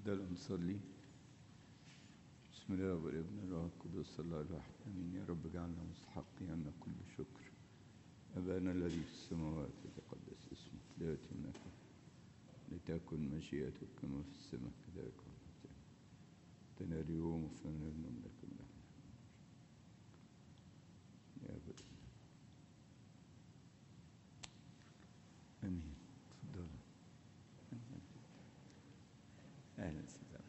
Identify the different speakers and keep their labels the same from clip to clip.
Speaker 1: تفضلوا نصلي بسم الله والابن الروح القدس الله الواحد امين يا رب اجعلنا مستحقين كل شكر ابانا الذي في السماوات يتقدس اسمك لياتي منك لتكن مشيئتك كما في السماء كذلك تنا اليوم وفنرنا منك من يا ابد امين تفضلوا اهلا وسهلا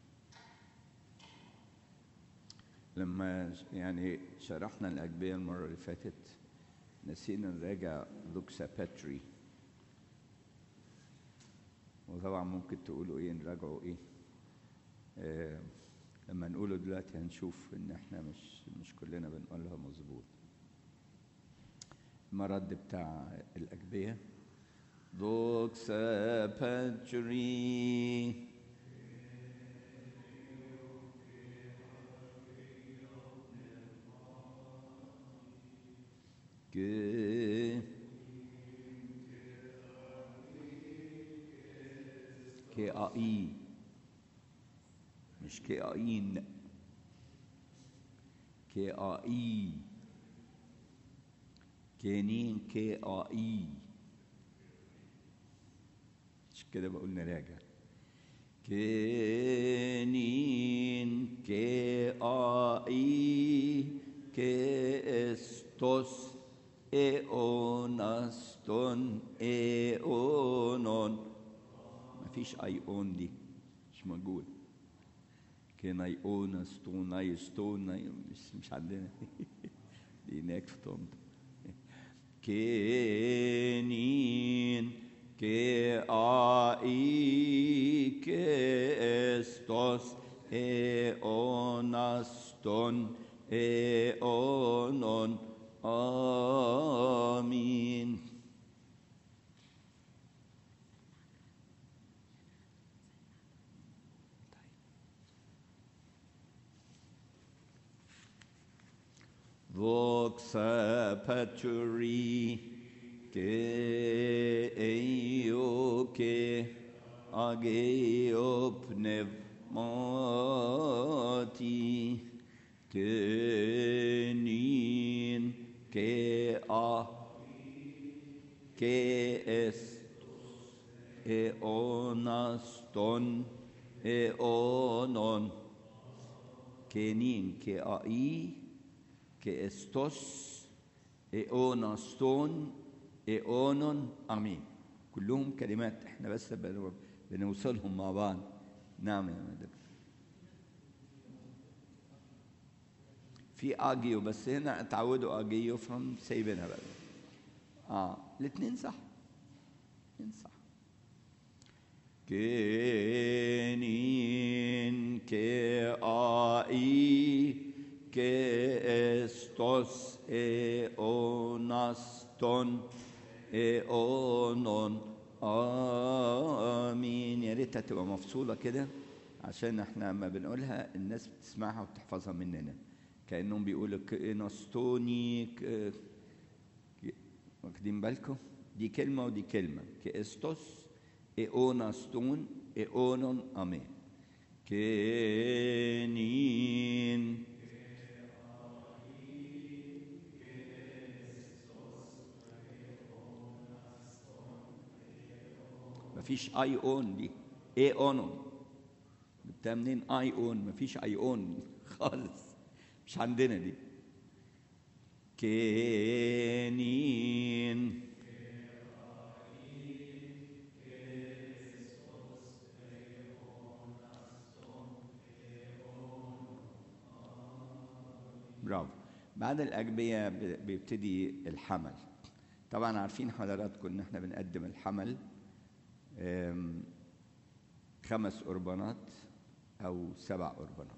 Speaker 1: لما يعني شرحنا الأجبية المرة اللي فاتت نسينا نراجع لوكسا باتري وطبعا ممكن تقولوا ايه نراجعوا ايه آه لما نقوله دلوقتي هنشوف ان احنا مش مش كلنا بنقولها مظبوط المرد بتاع الأجبية دوكسا باتري que كأي مش كأين كأي كانين كأي مش كده بقول نراجع كانين كأي كأستوس ايوناستون ايونون مفيش ايون دي مش موجود كان ايوناستون ايستون مش مش عندنا دي هناك في طنطا كينين كي اي كيستوس ايوناستون ايونون آمين Voxa paturi ke eio ke ageo pneumati ke nin que a que es eonaston eonon kenin que ai que estos eonaston eonon امين كلهم كلمات احنا بس بنوصلهم مع بعض نعم يا مدرسة في اجيو بس هنا اتعودوا اجيو فهم سايبينها بقى اه الاثنين صح الاثنين صح كينين كي اي كي استوس اي اوناستون اي اونون امين يا ريتها تبقى مفصوله كده عشان احنا لما بنقولها الناس بتسمعها وتحفظها مننا كانهم بيقولوا كانستوني ك... واخدين بالكم دي كلمه ودي كلمه كاستوس ايوناستون ايونون امين كينين مفيش اي اون دي اي اونون جبتها منين اي اون مفيش اي اون خالص مش عندنا دي كينين برافو بعد الأجبية بيبتدي الحمل طبعا عارفين حضراتكم ان احنا بنقدم الحمل خمس قربانات او سبع قربانات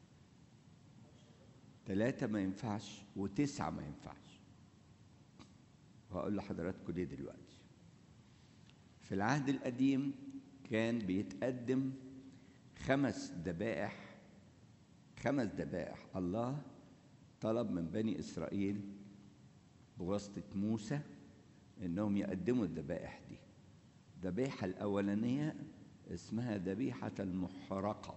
Speaker 1: ثلاثة ما ينفعش وتسعة ما ينفعش وهقول لحضراتكم ليه دلوقتي في العهد القديم كان بيتقدم خمس ذبائح خمس ذبائح الله طلب من بني إسرائيل بواسطة موسى إنهم يقدموا الذبائح دي الذبيحة الأولانية اسمها ذبيحة المحرقة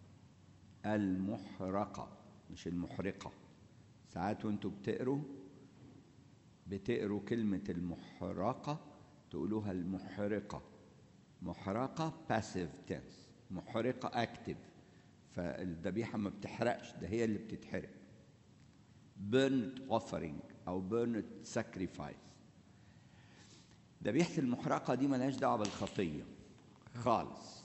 Speaker 1: المحرقة مش المحرقة ساعات وانتوا بتقروا بتقروا كلمة المحرقة تقولوها المحرقة محرقة passive tense محرقة active فالذبيحة ما بتحرقش ده هي اللي بتتحرق burnt offering أو burnt sacrifice ذبيحة المحرقة دي ملهاش دعوة بالخطية خالص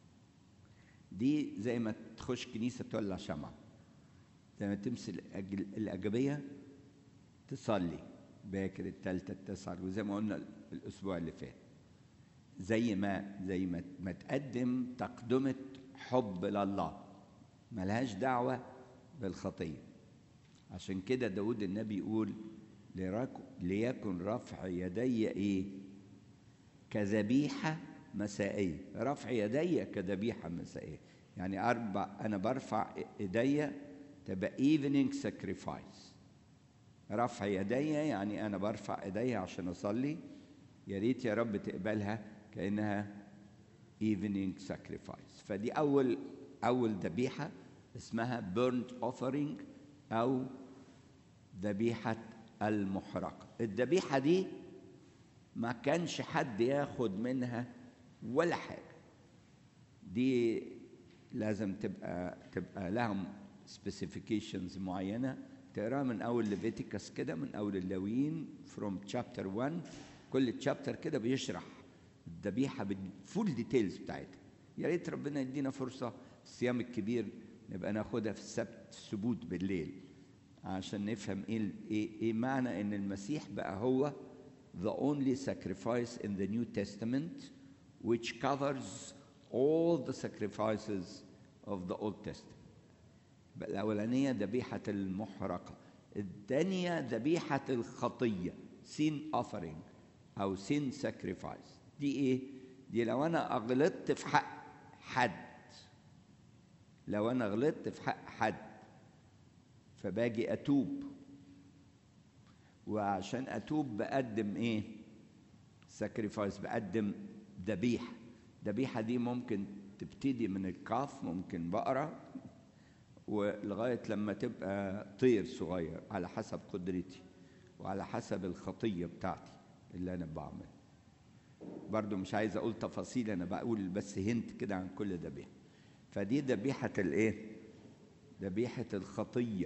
Speaker 1: دي زي ما تخش كنيسة تولع شمعة زي ما تمسك الأجبية تصلي باكر التالتة التاسعة وزي ما قلنا الأسبوع اللي فات زي ما زي ما ما تقدم تقدمة حب لله ملهاش دعوة بالخطية عشان كده داود النبي يقول ليكن رفع يدي ايه كذبيحة مسائية رفع يدي كذبيحة مسائية يعني أربع أنا برفع إيدي تبقى evening sacrifice رفع يدي يعني أنا برفع إيدي عشان أصلي يا ريت يا رب تقبلها كأنها evening sacrifice فدي أول أول ذبيحة اسمها burnt offering أو ذبيحة المحرقة الذبيحة دي ما كانش حد ياخد منها ولا حاجة دي لازم تبقى تبقى لهم سبيسيفيكيشنز معينة تقراها من أول ليفيتيكس كده من أول اللاويين فروم تشابتر 1 كل تشابتر كده بيشرح الذبيحة بالفول ديتيلز بتاعتها يا ريت ربنا يدينا فرصة الصيام الكبير نبقى ناخدها في السبت في السبوت بالليل عشان نفهم ايه ايه, إيه معنى ان المسيح بقى هو the only sacrifice in the New Testament which covers all the sacrifices of the Old Testament. الأولانية ذبيحة المحرقة الثانية ذبيحة الخطية sin offering أو sin sacrifice دي إيه؟ دي لو أنا أغلطت في حق حد لو أنا غلطت في حق حد فباجي أتوب وعشان أتوب بقدم إيه؟ ساكريفايس بقدم ذبيحة ذبيحة دي ممكن تبتدي من الكاف ممكن بقرة ولغاية لما تبقى طير صغير على حسب قدرتي وعلى حسب الخطية بتاعتي اللي أنا بعملها برضو مش عايز أقول تفاصيل أنا بقول بس هنت كده عن كل ذبيحة فدي ذبيحة الإيه؟ ذبيحة الخطية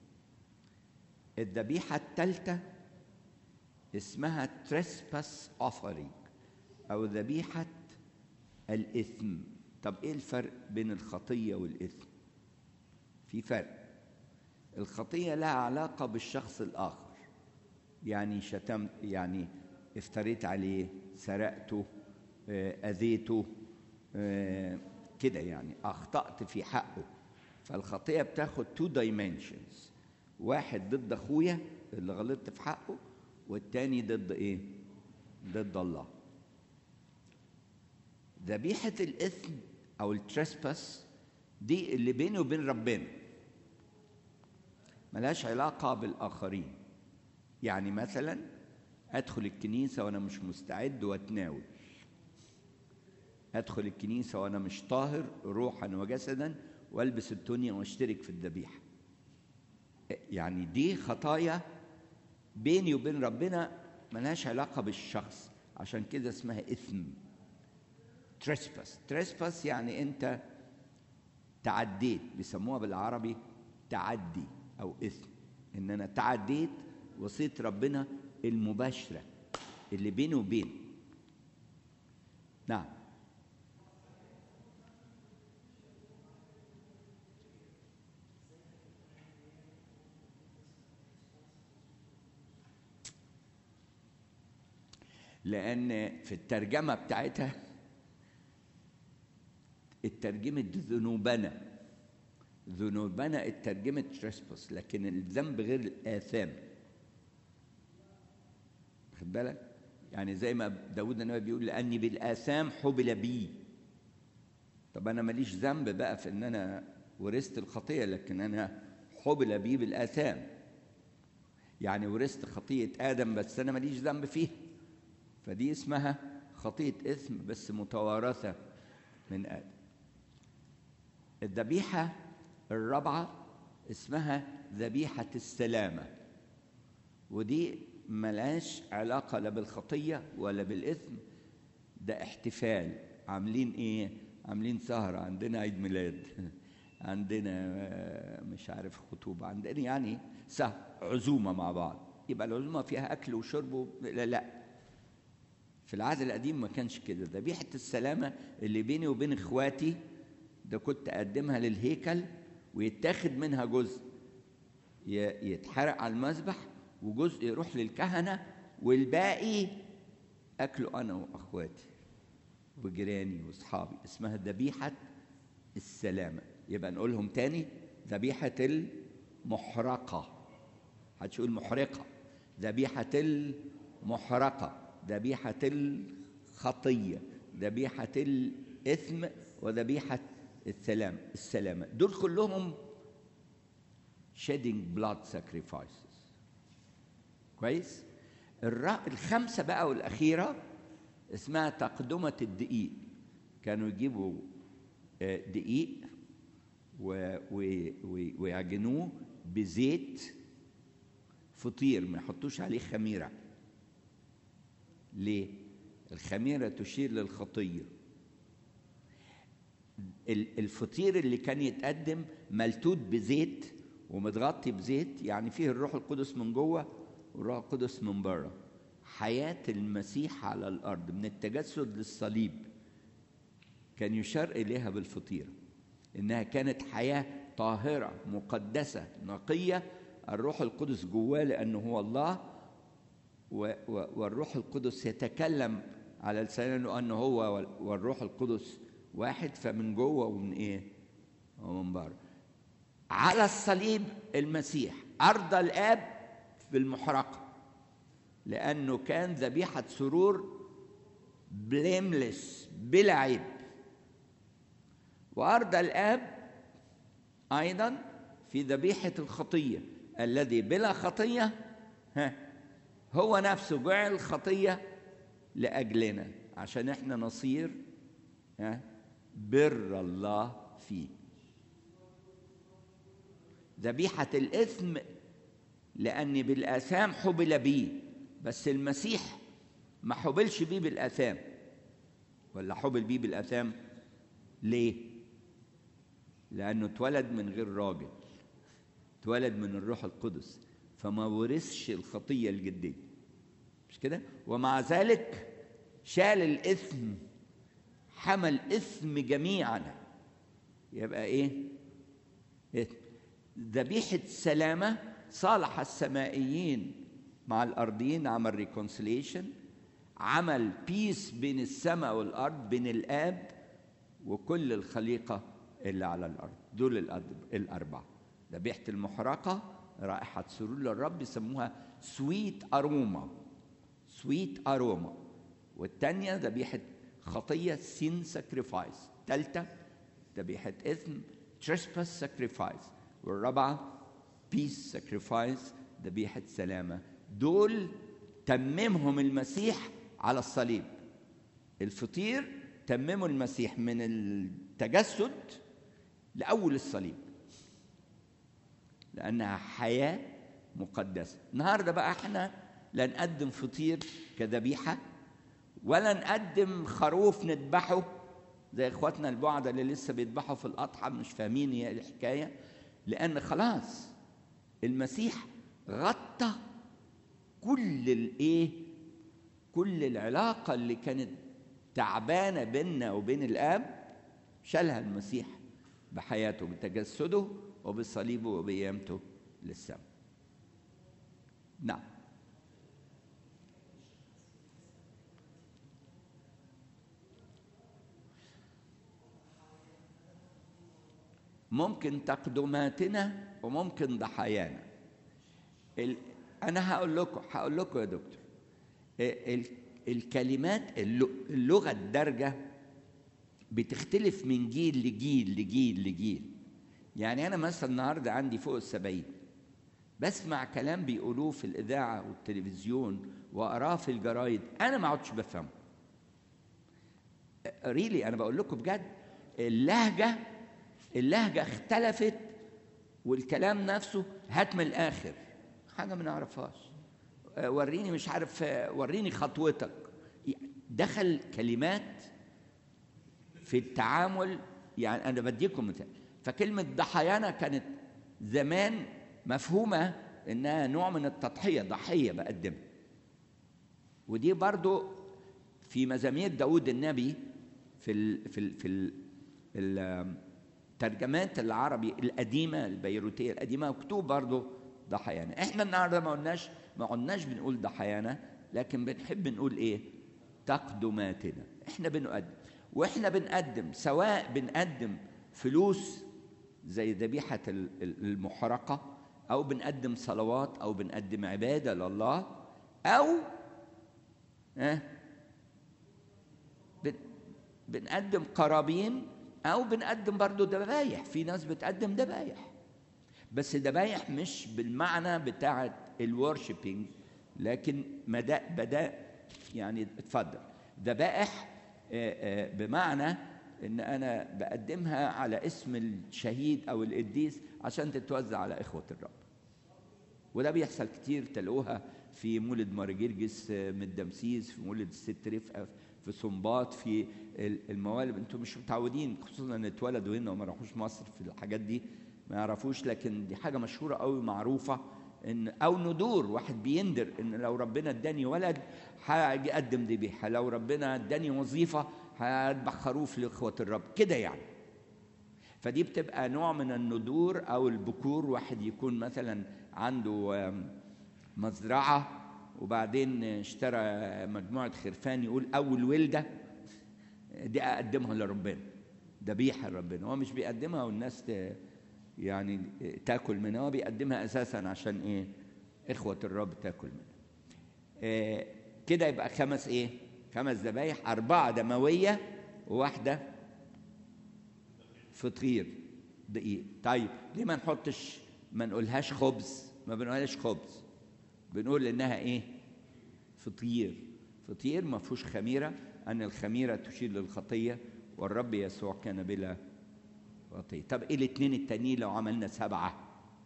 Speaker 1: الذبيحة الثالثة اسمها trespass offering أو ذبيحة الإثم طب إيه الفرق بين الخطية والإثم؟ في فرق الخطية لها علاقة بالشخص الآخر يعني شتمت يعني افتريت عليه سرقته أذيته كده يعني أخطأت في حقه فالخطية بتاخد تو دايمنشنز واحد ضد أخويا اللي غلطت في حقه والتاني ضد إيه؟ ضد الله ذبيحة الإثم أو التريسباس دي اللي بيني وبين ربنا ملهاش علاقة بالآخرين يعني مثلا أدخل الكنيسة وأنا مش مستعد وأتناول أدخل الكنيسة وأنا مش طاهر روحا وجسدا وألبس التونية وأشترك في الذبيحة يعني دي خطايا بيني وبين ربنا ملهاش علاقة بالشخص عشان كده اسمها إثم تريسباس تريسباس يعني أنت تعديت بيسموها بالعربي تعدي او اثم ان انا تعديت وصيه ربنا المباشره اللي بيني وبينه نعم لان في الترجمه بتاعتها اترجمت ذنوبنا ذنوبنا اترجمت تريسبس لكن الذنب غير الآثام خد بالك يعني زي ما داود النبي بيقول لأني بالآثام حبل بي طب أنا ماليش ذنب بقى في إن أنا ورثت الخطية لكن أنا حبل بي بالآثام يعني ورثت خطية آدم بس أنا ماليش ذنب فيها فدي اسمها خطية إثم بس متوارثة من ادم الذبيحه الرابعه اسمها ذبيحه السلامه ودي ملهاش علاقه لا بالخطيه ولا بالاثم ده احتفال عاملين ايه عاملين سهره عندنا عيد ميلاد عندنا مش عارف خطوبه عندنا يعني سهر عزومه مع بعض يبقى العزومه فيها اكل وشرب لا لا في العهد القديم ما كانش كده ذبيحه السلامه اللي بيني وبين اخواتي ده كنت اقدمها للهيكل ويتاخد منها جزء يتحرق على المذبح وجزء يروح للكهنه والباقي اكله انا واخواتي وجيراني واصحابي اسمها ذبيحه السلامه يبقى نقولهم تاني ذبيحه المحرقه هتقول محرقه ذبيحه المحرقه ذبيحه الخطيه ذبيحه الاثم وذبيحه السلام السلامه دول كلهم shedding blood sacrifices كويس الخمسه بقى والاخيره اسمها تقدمه الدقيق كانوا يجيبوا دقيق ويعجنوه بزيت فطير ما يحطوش عليه خميره ليه الخميره تشير للخطيه الفطير اللي كان يتقدم ملتوت بزيت ومتغطي بزيت يعني فيه الروح القدس من جوه والروح القدس من بره حياة المسيح على الأرض من التجسد للصليب كان يشار إليها بالفطيرة إنها كانت حياة طاهرة مقدسة نقية الروح القدس جواه لأنه هو الله والروح القدس يتكلم على لسانه أنه هو والروح القدس واحد فمن جوه ومن إيه؟ ومن بره على الصليب المسيح أرضى الآب بالمحرقة لأنه كان ذبيحة سرور بليملس بلا عيب وأرضى الآب أيضا في ذبيحة الخطية الذي بلا خطية ها هو نفسه جعل خطية لأجلنا عشان احنا نصير ها بر الله فيه ذبيحة الإثم لأن بالآثام حبل بيه بس المسيح ما حبلش بيه بالآثام ولا حبل بيه بالآثام ليه؟ لأنه اتولد من غير راجل اتولد من الروح القدس فما ورثش الخطية الجدية مش كده؟ ومع ذلك شال الإثم حمل إثم جميعنا يبقى إيه؟ إثم ذبيحة سلامة صالح السمائيين مع الأرضيين عمل ريكونسيليشن عمل بيس بين السماء والأرض بين الآب وكل الخليقة اللي على الأرض دول الأربعة ذبيحة المحرقة رائحة سرور للرب يسموها سويت أروما سويت أروما والتانية ذبيحة خطية سين ساكريفايس الثالثة ذبيحة إثم تريسباس ساكريفايس والرابعة بيس ساكريفايس ذبيحة سلامة دول تممهم المسيح على الصليب الفطير تممه المسيح من التجسد لأول الصليب لأنها حياة مقدسة النهاردة بقى احنا لا نقدم فطير كذبيحة ولا نقدم خروف نذبحه زي اخواتنا البعدة اللي لسه بيذبحوا في الأضحى مش فاهمين هي الحكاية لأن خلاص المسيح غطى كل الايه كل العلاقه اللي كانت تعبانه بيننا وبين الاب شالها المسيح بحياته بتجسده وبصليبه وبقيامته للسماء نعم ممكن تقدماتنا وممكن ضحايانا ال... انا هقول لكم هقول لكم يا دكتور ال... الكلمات اللغه الدارجه بتختلف من جيل لجيل لجيل لجيل يعني انا مثلا النهارده عندي فوق السبعين بسمع كلام بيقولوه في الاذاعه والتلفزيون واقراه في الجرايد انا ما عدتش بفهمه
Speaker 2: ريلي انا بقول لكم بجد اللهجه اللهجه اختلفت والكلام نفسه هات من الاخر حاجه ما نعرفهاش آه، وريني مش عارف آه، وريني خطوتك دخل كلمات في التعامل يعني انا بديكم مثال فكلمه ضحايانا كانت زمان مفهومه انها نوع من التضحيه ضحيه بقدمها ودي برضو في مزامير داود النبي في ال في ال في ال الترجمات العربي القديمه البيروتيه القديمه مكتوب برضو ضحايانا احنا النهارده ما قلناش ما قلناش بنقول ضحايانا لكن بنحب نقول ايه تقدماتنا احنا بنقدم واحنا بنقدم سواء بنقدم فلوس زي ذبيحه ال- ال- المحرقه او بنقدم صلوات او بنقدم عباده لله او ها بن- بنقدم قرابين او بنقدم برضو ذبايح في ناس بتقدم ذبايح بس ذبايح مش بالمعنى بتاعه الورشيبينج لكن مدى بدا يعني اتفضل ذبائح آه، آه، بمعنى ان انا بقدمها على اسم الشهيد او القديس عشان تتوزع على اخوه الرب وده بيحصل كتير تلاقوها في مولد مارجرجس آه، من الدمسيس في مولد الست رفقه في صنباط في ال- الموالد انتم مش متعودين خصوصا ان اتولدوا هنا وما راحوش مصر في الحاجات دي ما يعرفوش لكن دي حاجه مشهوره قوي معروفه ان او ندور واحد بيندر ان لو ربنا اداني ولد هاجي اقدم ذبيحه لو ربنا اداني وظيفه هذبح خروف لاخوه الرب كده يعني فدي بتبقى نوع من الندور او البكور واحد يكون مثلا عنده آم، مزرعه وبعدين اشترى مجموعه خرفان يقول اول ولده دي اقدمها لربنا ذبيحه لربنا هو مش بيقدمها والناس ت- يعني تاكل منها هو بيقدمها اساسا عشان ايه اخوه الرب تاكل منها آه، كده يبقى خمس ايه خمس ذبايح اربعه دمويه وواحده فطير دقيق طيب ليه ما نحطش ما نقولهاش خبز ما بنقولهاش خبز بنقول انها ايه فطير فطير ما فيهوش خميره ان الخميره تشير للخطيه والرب يسوع كان بلا خطيه طب ايه الاثنين التانيين لو عملنا سبعه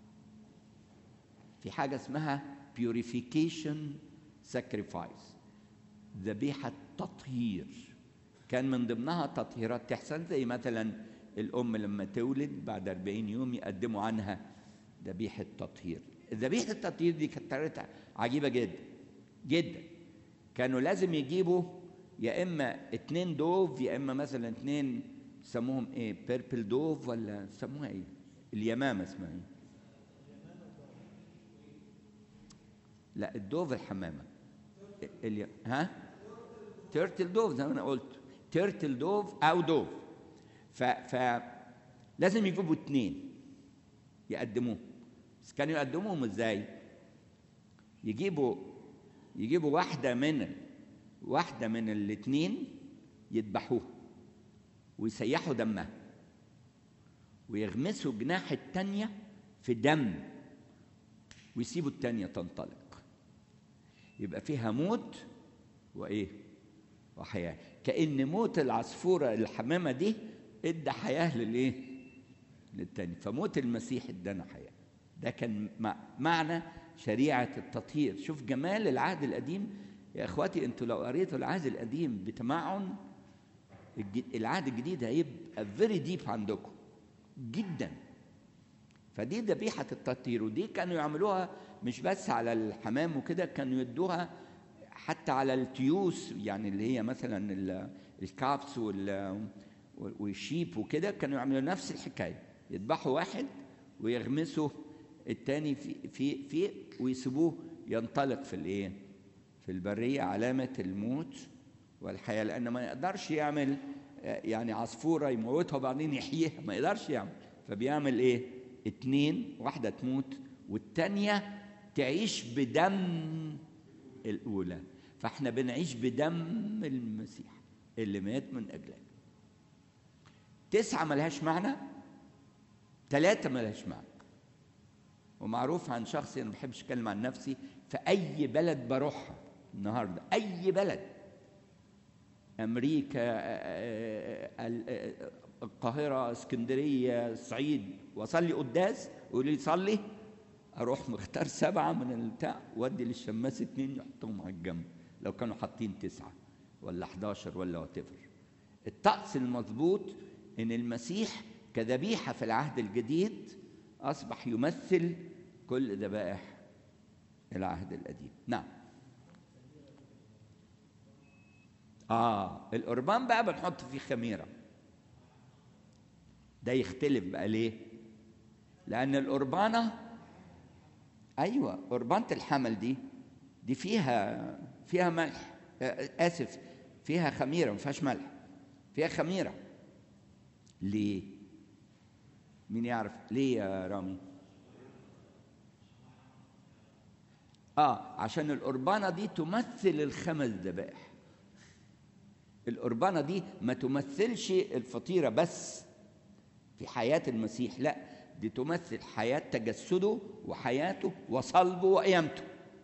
Speaker 2: في حاجه اسمها purification sacrifice ذبيحه تطهير كان من ضمنها تطهيرات تحصل زي مثلا الام لما تولد بعد 40 يوم يقدموا عنها ذبيحه تطهير ذبيحه التطهير دي كانت طريقتها عجيبه جدا جدا كانوا لازم يجيبوا يا اما اتنين دوف يا اما مثلا اتنين سموهم ايه بيربل دوف ولا سموها ايه اليمامه اسمها ايه لا الدوف الحمامه الي... ها تيرتل دوف زي ما انا قلت تيرتل دوف او دوف ف... ف لازم يجيبوا اتنين يقدموه بس كانوا يقدموهم ازاي يجيبوا يجيبوا واحدة من واحدة من الاتنين يذبحوها ويسيحوا دمها ويغمسوا جناح التانية في دم ويسيبوا التانية تنطلق يبقى فيها موت وإيه وحياة كأن موت العصفورة الحمامة دي ادى حياة للإيه للتاني فموت المسيح ادانا حياة ده كان مع- معنى شريعة التطهير شوف جمال العهد القديم يا اخواتي انتوا لو قريتوا العهد القديم بتمعن الج- العهد الجديد هيبقى فيري ديب عندكم جدا فدي ذبيحة التطهير ودي كانوا يعملوها مش بس على الحمام وكده كانوا يدوها حتى على التيوس يعني اللي هي مثلا ال- الكابس وال والشيب وكده كانوا يعملوا نفس الحكاية يذبحوا واحد ويغمسوا التاني في في في ويسيبوه ينطلق في الايه؟ في البرية علامة الموت والحياة لأن ما يقدرش يعمل آه، يعني عصفورة يموتها وبعدين يحييها ما يقدرش يعمل فبيعمل إيه؟ اتنين واحدة تموت والتانية تعيش بدم الأولى فاحنا بنعيش بدم المسيح اللي مات من أجلنا تسعة ملهاش معنى ثلاثة ملهاش معنى ومعروف عن شخصي أنا ما بحبش أتكلم عن نفسي في أي بلد بروحها النهاردة أي بلد امريكا القاهره اسكندريه الصعيد واصلي قداس يقول لي صلي اروح مختار سبعه من البتاع وادي للشماس اتنين يحطهم على الجنب لو كانوا حاطين تسعه ولا 11 ولا وات الطقس المضبوط ان المسيح كذبيحه في العهد الجديد اصبح يمثل كل ذبائح العهد القديم نعم اه القربان بقى بنحط فيه خميره ده يختلف بقى ليه لان القربانه ايوه قربانه الحمل دي دي فيها فيها ملح اسف فيها خميره ما فيهاش ملح فيها خميره ليه مين يعرف ليه يا رامي اه عشان القربانه دي تمثل الخمس ذبائح القربانه دي ما تمثلش الفطيره بس في حياه المسيح لا دي تمثل حياه تجسده وحياته وصلبه وقيامته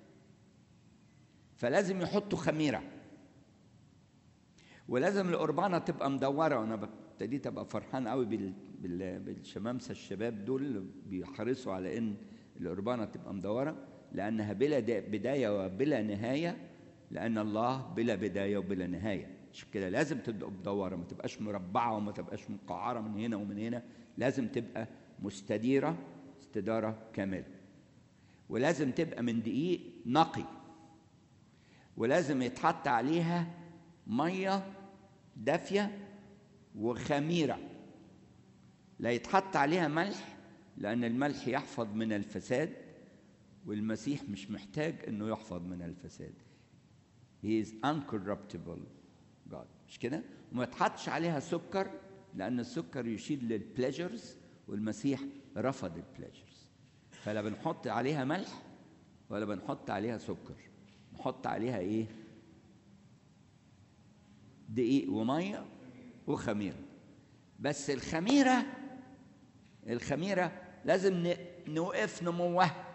Speaker 2: فلازم يحطوا خميره ولازم القربانه تبقى مدوره وانا ابتديت ابقى فرحان قوي بال... بال... بالشمامسه الشباب دول بيحرصوا على ان القربانه تبقى مدوره لانها بلا بدايه وبلا نهايه لان الله بلا بدايه وبلا نهايه عشان كده لازم تبقى مدوره ما تبقاش مربعه وما تبقاش مقعره من هنا ومن هنا لازم تبقى مستديره استداره كامله ولازم تبقى من دقيق نقي ولازم يتحط عليها ميه دافيه وخميره لا يتحط عليها ملح لان الملح يحفظ من الفساد والمسيح مش محتاج انه يحفظ من الفساد he is uncorruptible God مش كده وما يتحطش عليها سكر لان السكر يشير للبليجرز والمسيح رفض البليجرز فلا بنحط عليها ملح ولا بنحط عليها سكر نحط عليها ايه دقيق وميه وخميره بس الخميره الخميره لازم نوقف نموها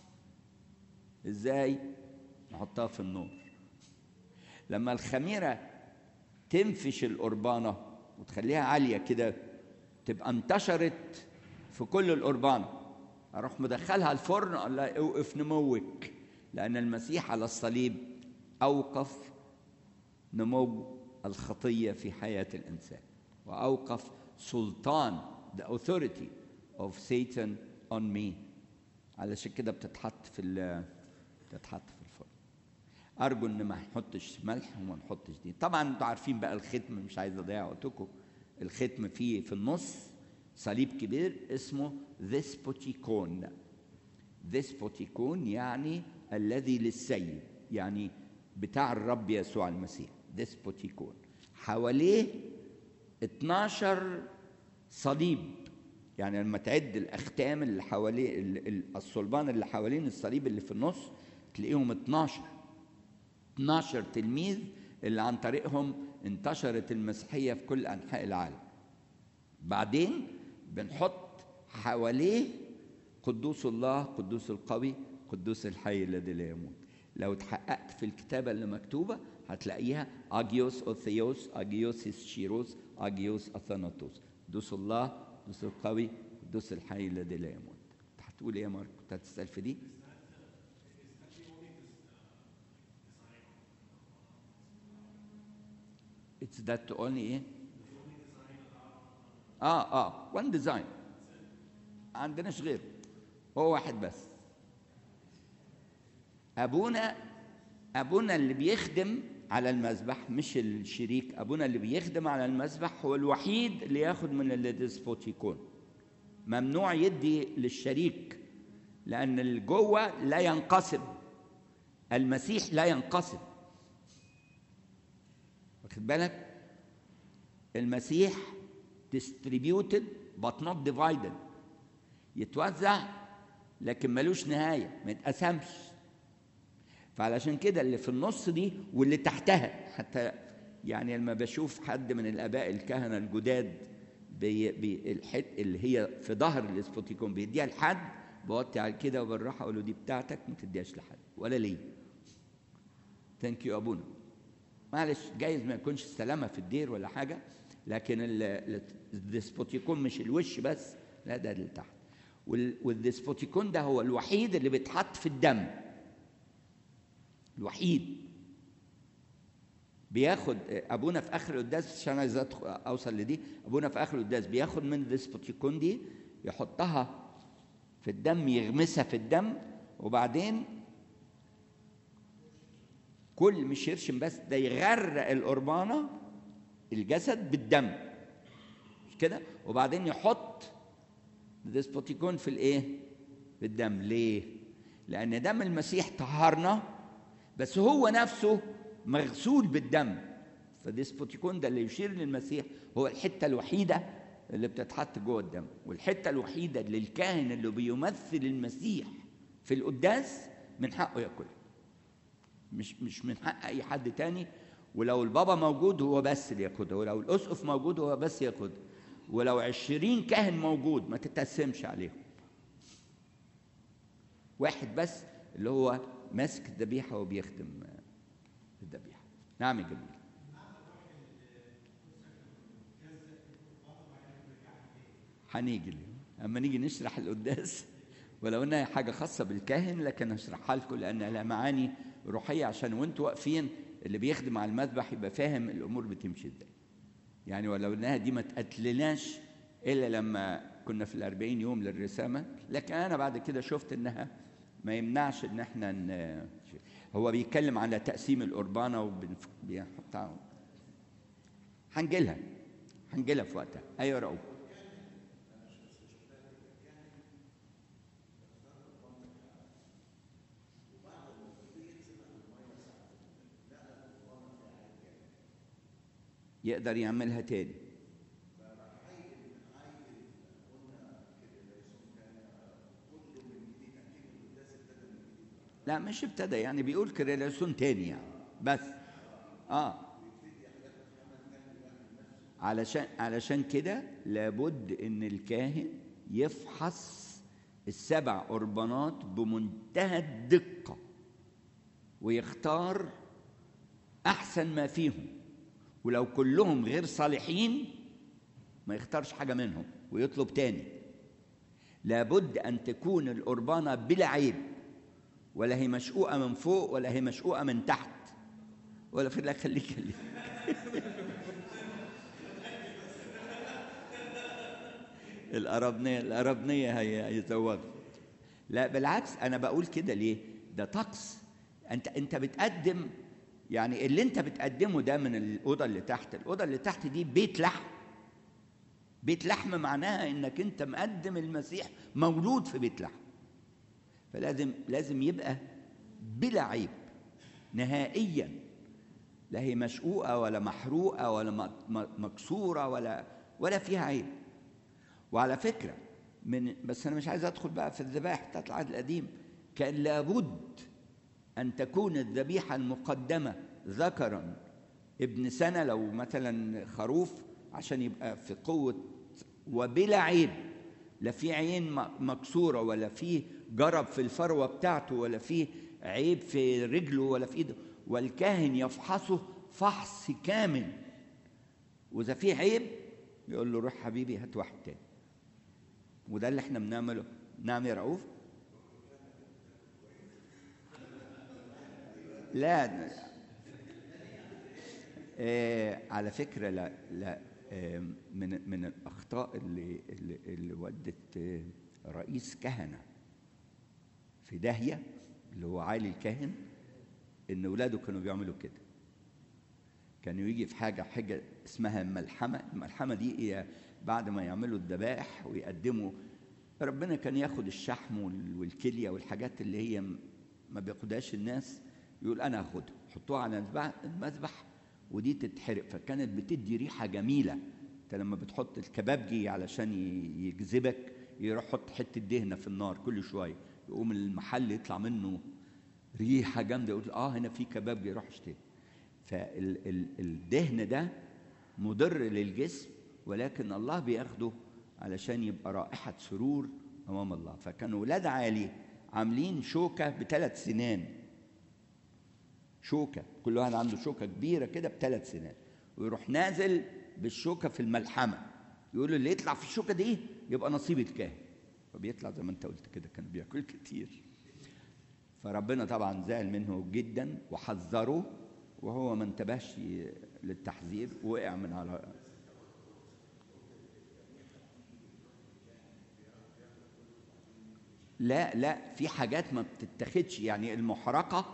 Speaker 2: ازاي نحطها في النور لما الخميره تنفش القربانه وتخليها عاليه كده تبقى انتشرت في كل القربانه اروح مدخلها الفرن اقول لها اوقف نموك لان المسيح على الصليب اوقف نمو الخطيه في حياه الانسان واوقف سلطان the authority of Satan on me علشان كده بتتحط في بتتحط في الفرن ارجو ان ما نحطش ملح وما نحطش دي طبعا انتوا عارفين بقى الختم مش عايز اضيع وقتكم الختم فيه في النص صليب كبير اسمه ذسبوتيكون ذسبوتيكون يعني الذي للسيد يعني بتاع الرب يسوع المسيح ذسبوتيكون حواليه 12 صليب يعني لما تعد الاختام اللي حواليه الصلبان اللي حوالين الصليب اللي في النص تلاقيهم 12 12 تلميذ اللي عن طريقهم انتشرت المسيحيه في كل انحاء العالم بعدين بنحط حواليه قدوس الله قدوس القوي قدوس الحي الذي لا يموت لو اتحققت في الكتابة اللي مكتوبة هتلاقيها أجيوس أوثيوس أجيوس شيروس أجيوس أثاناتوس قدوس الله قدوس القوي قدوس الحي الذي لا يموت هتقول ايه يا مارك كنت هتسأل في دي It's that only ايه اه اه one design عندناش غيره هو واحد بس ابونا ابونا اللي بيخدم على المذبح مش الشريك ابونا اللي بيخدم على المذبح هو الوحيد اللي ياخد من الديسبوتيكون ممنوع يدي للشريك لان اللي جوه لا ينقسم المسيح لا ينقسم واخد بالك المسيح distributed but not divided يتوزع لكن ملوش نهايه ما يتقسمش فعلشان كده اللي في النص دي واللي تحتها حتى يعني لما بشوف حد من الاباء الكهنه الجداد بي بي الحت اللي هي في ظهر الاسبوتيكون بيديها لحد بوطي على كده وبالراحه اقول له دي بتاعتك ما تديهاش لحد ولا ليه ثانك يو ابونا معلش جايز ما يكونش استلمها في الدير ولا حاجه لكن ال- ال- الديسبوتيكون مش الوش بس لا ده اللي تحت وال- والديسبوتيكون ده هو الوحيد اللي بيتحط في الدم الوحيد بياخد ابونا في اخر القداس عشان عايز أدخل- اوصل لدي ابونا في اخر القداس بياخد من الديسبوتيكون دي يحطها في الدم يغمسها في الدم وبعدين كل مش يرشم بس ده يغرق القربانه الجسد بالدم مش كده وبعدين يحط الديسبوتيكون في الايه في الدم ليه لان دم المسيح طهرنا بس هو نفسه مغسول بالدم فالديسبوتيكون ده اللي يشير للمسيح هو الحته الوحيده اللي بتتحط جوه الدم والحته الوحيده اللي الكاهن اللي بيمثل المسيح في القداس من حقه ياكلها مش مش من حق اي حد تاني ولو البابا موجود هو بس اللي ياخدها ولو الاسقف موجود هو بس ياخدها ولو عشرين كاهن موجود ما تتقسمش عليهم واحد بس اللي هو ماسك الذبيحه وبيخدم الذبيحه نعم يا جميل هنيجي اليوم اما نيجي نشرح القداس ولو انها حاجه خاصه بالكاهن لكن هشرحها لكم لان لها معاني روحيه عشان وانتوا واقفين اللي بيخدم على المذبح يبقى فاهم الامور بتمشي ازاي يعني ولو انها دي ما تقتلناش الا لما كنا في الأربعين يوم للرسامه لكن انا بعد كده شفت انها ما يمنعش ان احنا ن... هو بيتكلم على تقسيم القربانه وبيحطها هنجيلها هنجيلها في وقتها ايوه يا رؤوف يقدر يعملها تاني لا مش ابتدى يعني بيقول كريلاسون تاني يعني بس اه علشان علشان كده لابد ان الكاهن يفحص السبع قربانات بمنتهى الدقه ويختار احسن ما فيهم ولو كلهم غير صالحين ما يختارش حاجه منهم ويطلب تاني لابد ان تكون القربانه بلا عيب ولا هي مشقوقه من فوق ولا هي مشقوقه من تحت ولا في لك خليك خليك الأربنية الأربنية هي هيزوجوا لا بالعكس أنا بقول كده ليه؟ ده طقس أنت أنت بتقدم يعني اللي أنت بتقدمه ده من الأوضة اللي تحت، الأوضة اللي تحت دي بيت لحم. بيت لحم معناها إنك أنت مقدم المسيح مولود في بيت لحم. فلازم لازم يبقى بلا عيب نهائيا لا هي مشقوقة ولا محروقة ولا مكسورة ولا ولا فيها عيب وعلى فكرة من بس أنا مش عايز أدخل بقى في الذبائح بتاعت العهد القديم كان لابد أن تكون الذبيحة المقدمة ذكرا ابن سنة لو مثلا خروف عشان يبقى في قوة وبلا عيب لا في عين مكسورة ولا في جرب في الفروة بتاعته ولا في عيب في رجله ولا في ايده والكاهن يفحصه فحص كامل واذا في عيب يقول له روح حبيبي هات واحد تاني وده اللي احنا بنعمله نعم يا رؤوف لا آه على فكره لا لا آه من من الاخطاء اللي اللي, اللي ودت آه رئيس كهنه في داهيه اللي هو عالي الكاهن ان اولاده كانوا بيعملوا كده كانوا يجي في حاجه حاجه اسمها الملحمه الملحمه دي هي بعد ما يعملوا الذبائح ويقدموا ربنا كان ياخد الشحم والكليه والحاجات اللي هي ما بياخدهاش الناس يقول انا هاخدها حطوها على المذبح ودي تتحرق فكانت بتدي ريحه جميله انت لما بتحط الكبابجي علشان يجذبك يروح يحط حته دهنه في النار كل شويه يقوم المحل يطلع منه ريحه جامده يقول اه هنا في كباب يروح اشتري فالدهن ده مضر للجسم ولكن الله بياخده علشان يبقى رائحه سرور امام الله فكانوا ولاد عالي عاملين شوكه بثلاث سنان شوكة كل واحد عنده شوكة كبيرة كده بثلاث سنان ويروح نازل بالشوكة في الملحمة يقول اللي يطلع في الشوكة دي يبقى نصيب الكاهن فبيطلع زي ما انت قلت كده كان بياكل كتير فربنا طبعا زعل منه جدا وحذره وهو ما انتبهش للتحذير وقع من على لا لا في حاجات ما بتتاخدش يعني المحرقه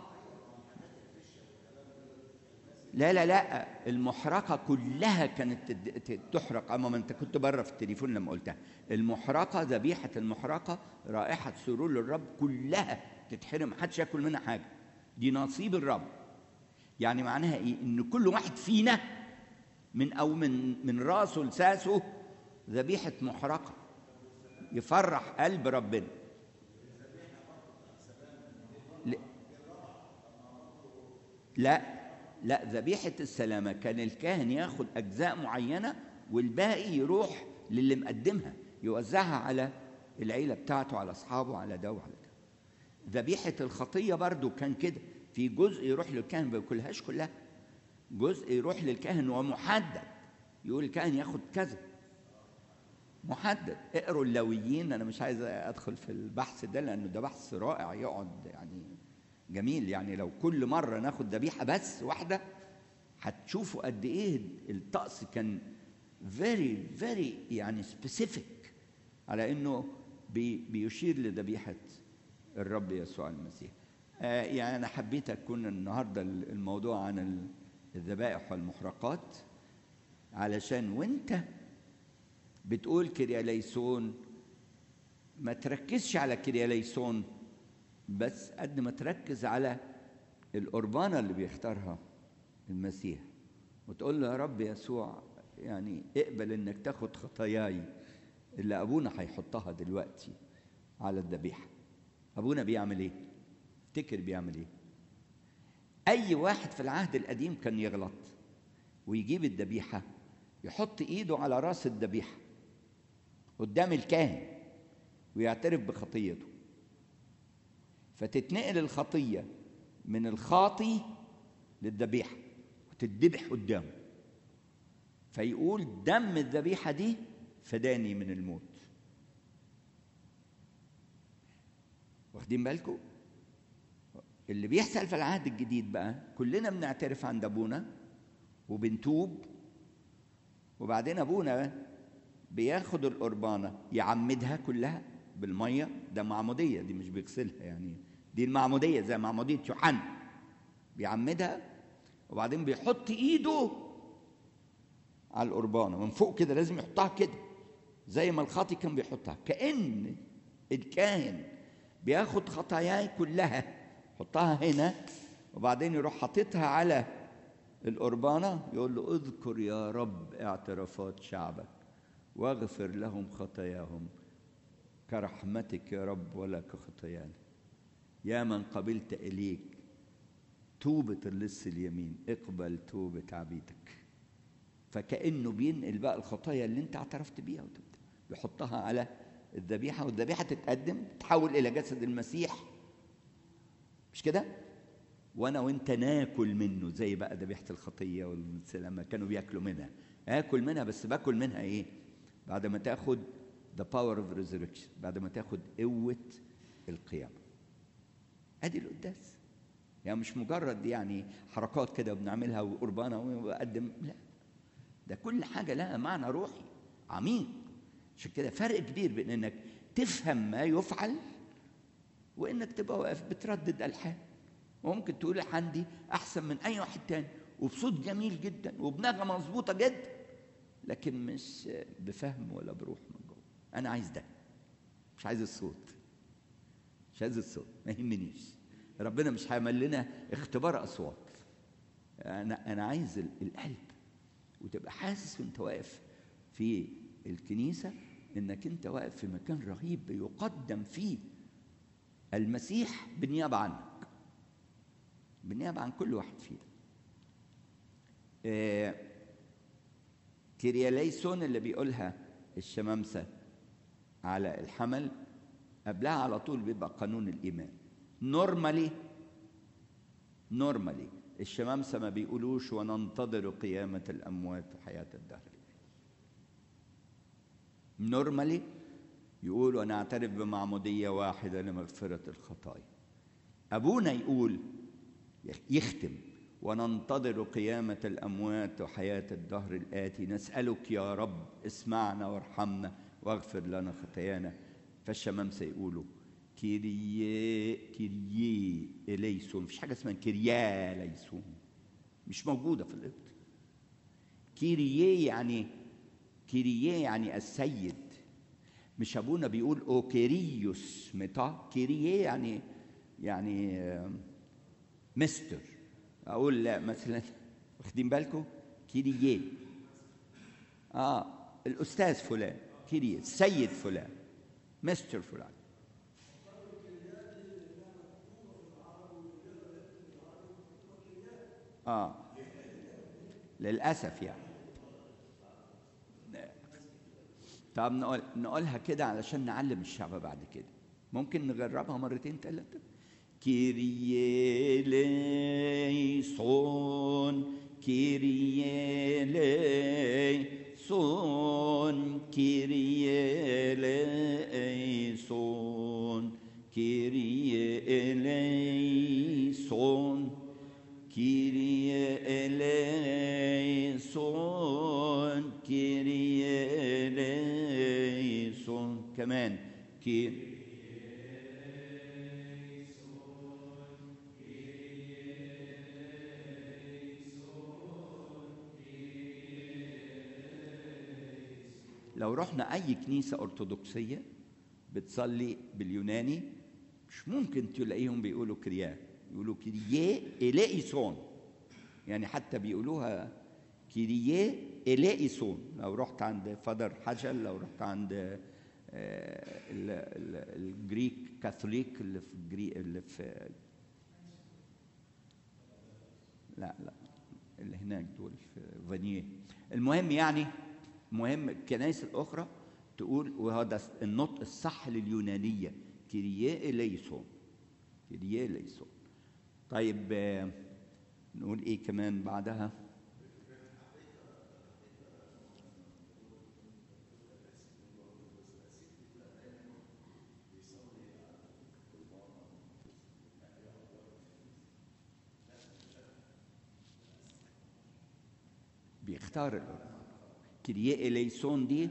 Speaker 2: لا لا لا المحرقه كلها كانت تحرق اما ما انت كنت بره في التليفون لما قلتها المحرقه ذبيحه المحرقه رائحه سرور للرب كلها تتحرم محدش ياكل منها حاجه دي نصيب الرب يعني معناها ايه ان كل واحد فينا من او من من راسه لساسه ذبيحه محرقه يفرح قلب ربنا لا لا ذبيحة السلامة كان الكاهن ياخد أجزاء معينة والباقي يروح للي مقدمها يوزعها على العيلة بتاعته على أصحابه على ده وعلى ده ذبيحة الخطية برضو كان كده في جزء يروح للكاهن ما بياكلهاش كلها جزء يروح للكاهن ومحدد يقول الكاهن ياخد كذا محدد اقروا اللويين انا مش عايز ادخل في البحث ده لانه ده بحث رائع يقعد يعني جميل يعني لو كل مرة ناخد ذبيحة بس واحدة هتشوفوا قد إيه الطقس كان very very يعني specific على إنه بي بيشير لذبيحة الرب يسوع المسيح. آه يعني أنا حبيت أكون النهاردة الموضوع عن الذبائح والمحرقات علشان وأنت بتقول كرياليسون ما تركزش على كرياليسون بس قد ما تركز على القربانة اللي بيختارها المسيح وتقول له يا رب يسوع يعني اقبل انك تاخد خطاياي اللي ابونا هيحطها دلوقتي على الذبيحة ابونا بيعمل ايه افتكر بيعمل ايه اي واحد في العهد القديم كان يغلط ويجيب الذبيحة يحط ايده على راس الذبيحة قدام الكاهن ويعترف بخطيته فتتنقل الخطية من الخاطي للذبيحة وتتذبح قدامه فيقول دم الذبيحة دي فداني من الموت واخدين بالكم اللي بيحصل في العهد الجديد بقى كلنا بنعترف عند ابونا وبنتوب وبعدين ابونا بياخد القربانه يعمدها كلها بالميه ده معموديه دي مش بيغسلها يعني دي المعموديه زي معموديه يوحنا بيعمدها وبعدين بيحط ايده على القربانه من فوق كده لازم يحطها كده زي ما الخاطي كان بيحطها كأن الكاهن بياخد خطاياي كلها يحطها هنا وبعدين يروح حاططها على القربانة يقول له اذكر يا رب اعترافات شعبك واغفر لهم خطاياهم كرحمتك يا رب ولا كخطايانا يا من قبلت إليك توبة اللص اليمين اقبل توبة عبيدك فكأنه بينقل بقى الخطايا اللي انت اعترفت بيها وتبدأ يحطها على الذبيحة والذبيحة تتقدم تحول إلى جسد المسيح مش كده؟ وانا وانت ناكل منه زي بقى ذبيحه الخطيه والسلامه كانوا بياكلوا منها اكل منها بس باكل منها ايه بعد ما تاخد the power of resurrection بعد ما تاخد قوه القيامه ادي القداس يعني مش مجرد يعني حركات كده وبنعملها وقربانه وبقدم لا ده كل حاجه لها معنى روحي عميق عشان كده فرق كبير بين انك تفهم ما يفعل وانك تبقى واقف بتردد الحان وممكن تقول عندي احسن من اي واحد تاني وبصوت جميل جدا وبنغمه مظبوطه جدا لكن مش بفهم ولا بروح من جوه انا عايز ده مش عايز الصوت مش عايز الصوت ما يهمنيش ربنا مش هيعمل لنا اختبار اصوات انا انا عايز القلب وتبقى حاسس وانت واقف في الكنيسه انك انت واقف في مكان رهيب بيقدم فيه المسيح بالنيابه عنك بالنيابة عن كل واحد فينا آه كرياليسون اللي بيقولها الشمامسة على الحمل قبلها على طول بيبقى قانون الإيمان نورمالي نورمالي الشمامسة ما بيقولوش وننتظر قيامة الأموات وحياة الدهر نورمالي يقول ونعترف بمعمودية واحدة لمغفرة الخطايا أبونا يقول يختم وننتظر قيامة الأموات وحياة الدهر الآتي نسألك يا رب اسمعنا وارحمنا واغفر لنا خطايانا فالشمامسة يقولوا كيريي كيريي إليسون مفيش حاجة اسمها كيريا ليسون مش موجودة في القبط كيريي يعني كيريي يعني السيد مش ابونا بيقول اوكيريوس متى كيريي يعني يعني مستر اقول لا مثلا واخدين بالكم كيريي اه الاستاذ فلان كيريي السيد فلان مستر فلان اه للاسف يعني طب نقول نقولها كده علشان نعلم الشعب بعد كده ممكن نجربها مرتين ثلاثة كيريي ليسون كيريي ليسون كيريي ليسون كيريي ليسون كيريي ليسون كيريي ليسون كمان كي لو رحنا اي كنيسه ارثوذكسيه بتصلي باليوناني مش ممكن تلاقيهم بيقولوا كريا يقولوا كرييه إليسون يعني حتى بيقولوها كيرييه إليسون لو رحت عند فادر حجل لو رحت عند الجريك كاثوليك اللي في الجري اللي في لا لا اللي هناك دول في فانيه المهم يعني مهم الكنائس الاخرى تقول وهذا النطق الصح لليونانيه كيرييه ليسون كيرييه ليسون طيب نقول ايه كمان بعدها بيختار كرياء ليسون دي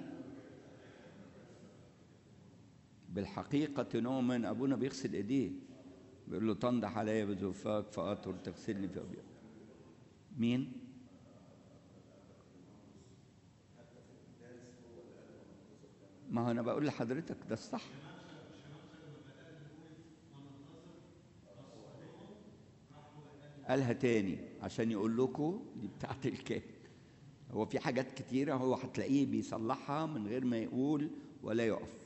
Speaker 2: بالحقيقة نؤمن أبونا بيغسل إيديه بيقول له تنضح عليا بزفاك فأطر تغسلني في أبيض مين؟ ما هو أنا بقول لحضرتك ده الصح قالها تاني عشان يقول لكم دي بتاعت الكاهن هو في حاجات كتيرة هو هتلاقيه بيصلحها من غير ما يقول ولا يقف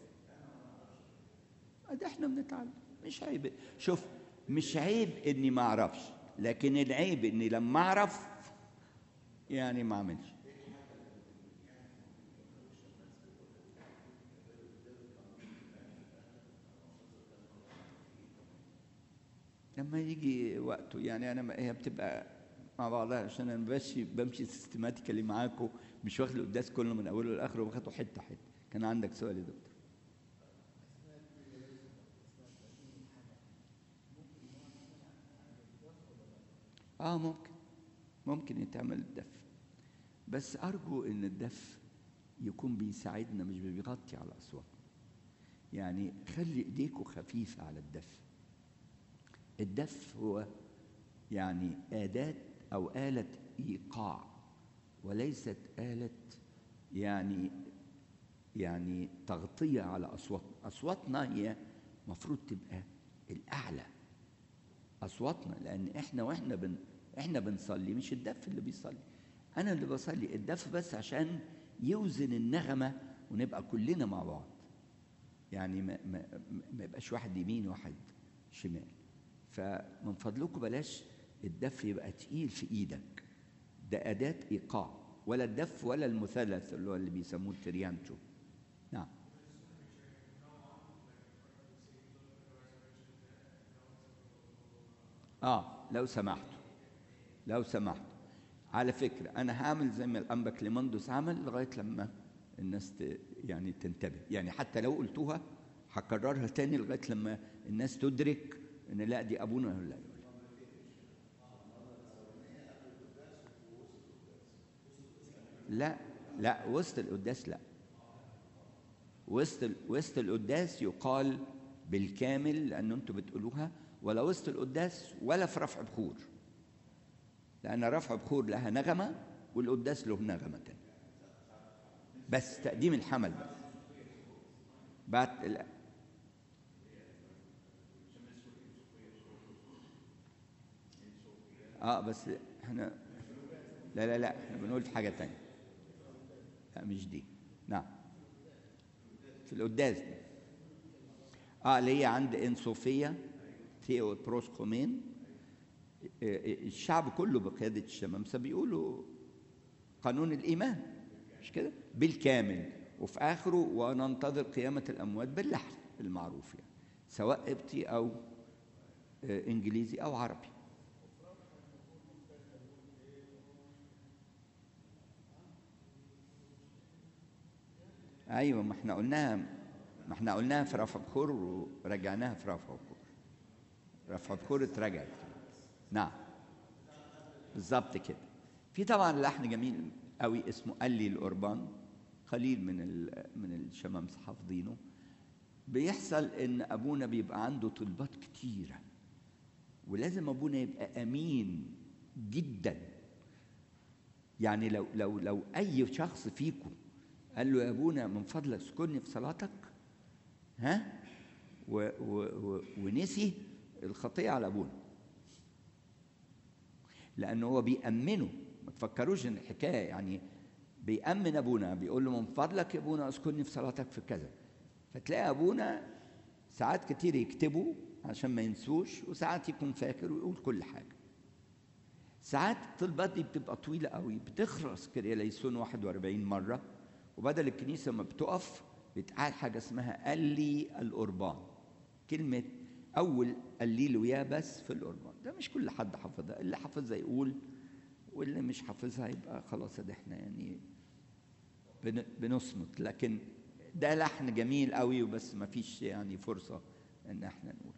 Speaker 2: ده احنا بنتعلم مش عيب شوف مش عيب اني ما اعرفش لكن العيب اني لما اعرف يعني ما اعملش لما يجي وقته يعني انا هي بتبقى مع بعضها عشان انا بمشي بمشي سيستماتيكالي معاكم مش واخد القداس كله من اوله لاخره واخده حته حته كان عندك سؤال يا دكتور اه ممكن ممكن يتعمل الدف بس ارجو ان الدف يكون بيساعدنا مش بيغطي على اصواتنا يعني خلي ايديكم خفيفه على الدف الدف هو يعني اداه او اله ايقاع وليست اله يعني يعني تغطيه على اصواتنا اصواتنا هي المفروض تبقى الاعلى اصواتنا لان احنا واحنا بن احنا بنصلي مش الدف اللي بيصلي انا اللي بصلي الدف بس عشان يوزن النغمه ونبقى كلنا مع بعض يعني ما ما ما يبقاش واحد يمين وواحد شمال فمن فضلكم بلاش الدف يبقى تقيل في ايدك ده اداه ايقاع ولا الدف ولا المثلث اللي هو اللي بيسموه التريانتو نعم اه لو سمحتوا لو سمحتوا على فكرة أنا هعمل زي ما الأنبا كليماندوس عمل لغاية لما الناس ت... يعني تنتبه يعني حتى لو قلتوها هكررها تاني لغاية لما الناس تدرك إن لا دي أبونا ولا لا لا لا وسط القداس لا وسط ال... وسط القداس يقال بالكامل لأنه أنتوا بتقولوها ولا وسط القداس ولا في رفع بخور لأن رفع بخور لها نغمة والقداس له نغمة تانية بس تقديم الحمل بس بعد لا. اه بس احنا لا لا لا احنا بنقول في حاجة تانية لا مش دي نعم في القداس دي اه اللي هي عند ان صوفيا ثيو بروسكومين الشعب كله بقيادة الشمامسة بيقولوا قانون الإيمان مش كده؟ بالكامل وفي آخره وننتظر قيامة الأموات باللحن المعروف يعني سواء قبطي أو إنجليزي أو عربي أيوة ما احنا قلناها ما احنا قلناها في رفع بخور ورجعناها في رفع بخور رفع بخور اترجعت نعم بالظبط كده في طبعا لحن جميل قوي اسمه قلي القربان قليل من من الشمامسه حافظينه بيحصل ان ابونا بيبقى عنده طلبات كتيره ولازم ابونا يبقى امين جدا يعني لو لو لو اي شخص فيكم قال له يا ابونا من فضلك اسكني في صلاتك ها و و و ونسي الخطيه على ابونا لأنه هو بيأمنه ما تفكروش إن الحكاية يعني بيأمن أبونا بيقول له من فضلك يا أبونا أذكرني في صلاتك في كذا فتلاقي أبونا ساعات كتير يكتبوا عشان ما ينسوش وساعات يكون فاكر ويقول كل حاجة ساعات الطلبات دي بتبقى طويلة قوي بتخرس كرياليسون 41 مرة وبدل الكنيسة ما بتقف بيتقال حاجة اسمها قلي القربان كلمة أول قليله بس في القربان ده مش كل حد حافظها اللي حافظها يقول واللي مش حافظها يبقى خلاص ده احنا يعني بنصمت لكن ده لحن جميل قوي وبس ما فيش يعني فرصة ان احنا نقول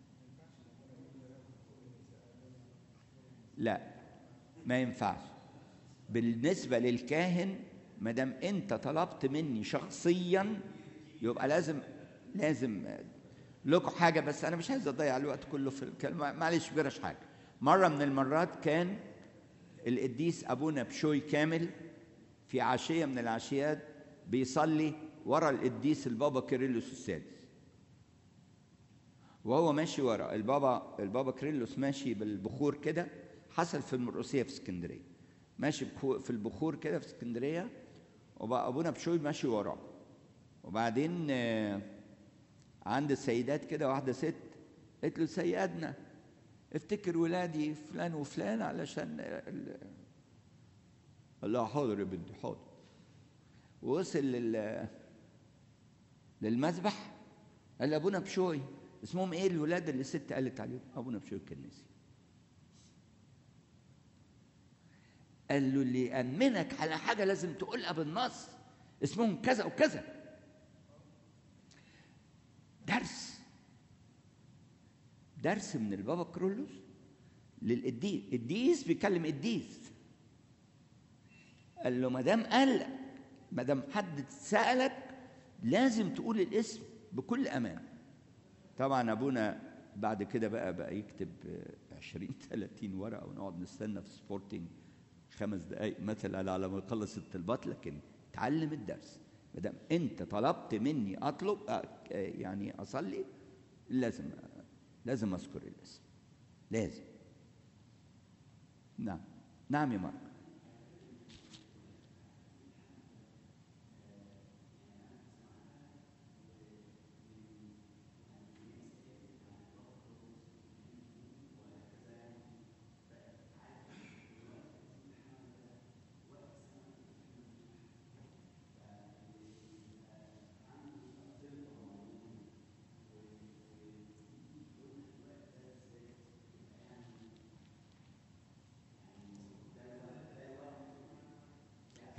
Speaker 2: لا ما ينفعش بالنسبة للكاهن ما دام انت طلبت مني شخصيا يبقى لازم لازم لكم حاجة بس أنا مش عايز أضيع الوقت كله في الكلمة معلش جراش حاجة مرة من المرات كان القديس أبونا بشوي كامل في عشية من العشيات بيصلي ورا القديس البابا كيرلس السادس وهو ماشي ورا البابا البابا كيرلس ماشي بالبخور كده حصل في المرقسية في اسكندرية ماشي في البخور كده في اسكندرية وبقى أبونا بشوي ماشي وراه وبعدين آه عند السيدات كده واحدة ست قالت له سيدنا افتكر ولادي فلان وفلان علشان ال... الله حاضر يا بنتي حاضر ووصل لل للمذبح قال ابونا بشوي اسمهم ايه الولاد اللي الست قالت عليهم ابونا بشوي الكنيسي قال له اللي يأمنك على حاجة لازم تقولها بالنص اسمهم كذا وكذا درس درس من البابا كرولوس للقديس القديس بيكلم قديس قال له ما دام قال لك ما دام حد سألك لازم تقول الاسم بكل أمان طبعا أبونا بعد كده بقى بقى يكتب 20 30 ورقة ونقعد نستنى في سبورتنج خمس دقايق مثلا على ما يخلص الطلبات لكن تعلم الدرس ما دام انت طلبت مني اطلب يعني اصلي لازم لازم اذكر الاسم لازم نعم نعم يا مارك